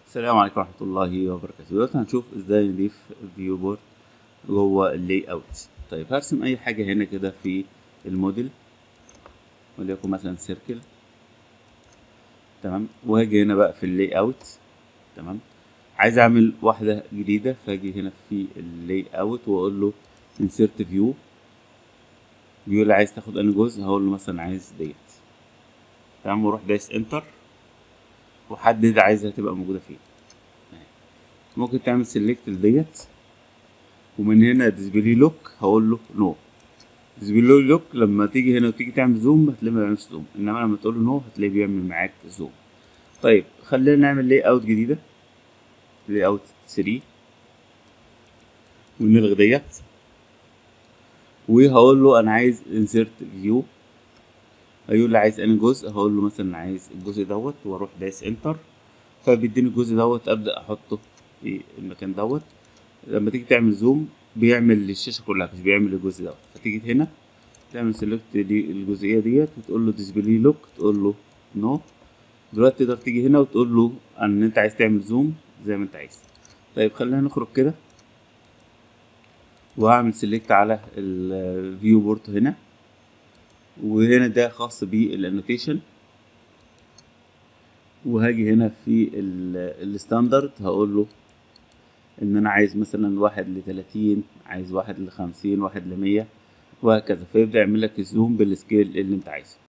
السلام عليكم ورحمة الله وبركاته دلوقتي هنشوف ازاي نضيف فيو بورد جوه اللاي اوت طيب هرسم اي حاجة هنا كده في الموديل وليكن مثلا سيركل تمام وهاجي هنا بقى في اللاي اوت تمام عايز اعمل واحدة جديدة فاجي هنا في اللاي اوت واقول له انسيرت فيو بيقول لي عايز تاخد انهي جزء هقول له مثلا عايز ديت تمام واروح دايس انتر وحدد عايزها تبقى موجودة فين ممكن تعمل سيلكت لديت ومن هنا ديسبلاي لوك هقول له نو ديسبلاي لوك لما تيجي هنا وتيجي تعمل زوم هتلاقيه ما بيعملش زوم انما لما تقول له نو هتلاقيه بيعمل معاك زوم طيب خلينا نعمل لاي اوت جديده لاي اوت 3 ونلغي ديت وهقول له انا عايز انسيرت فيو هيقول لي عايز انهي جزء هقول له مثلا عايز الجزء دوت واروح دايس انتر فبيديني الجزء دوت ابدا احطه في المكان دوت لما تيجي تعمل زوم بيعمل الشاشه كلها مش بيعمل الجزء دوت فتيجي هنا تعمل سيلكت للجزئيه ديت وتقول له ديسبلاي لوك تقول له نو دلوقتي تقدر تيجي هنا وتقول له ان انت عايز تعمل زوم زي ما انت عايز طيب خلينا نخرج كده وهعمل سيلكت على الفيو بورت هنا وهنا ده خاص بالانوتيشن وهاجي هنا في الستاندرد هقول له ان انا عايز مثلا واحد لتلاتين عايز واحد لخمسين واحد لمية وهكذا فيبدأ يعمل لك الزوم بالسكيل اللي انت عايزه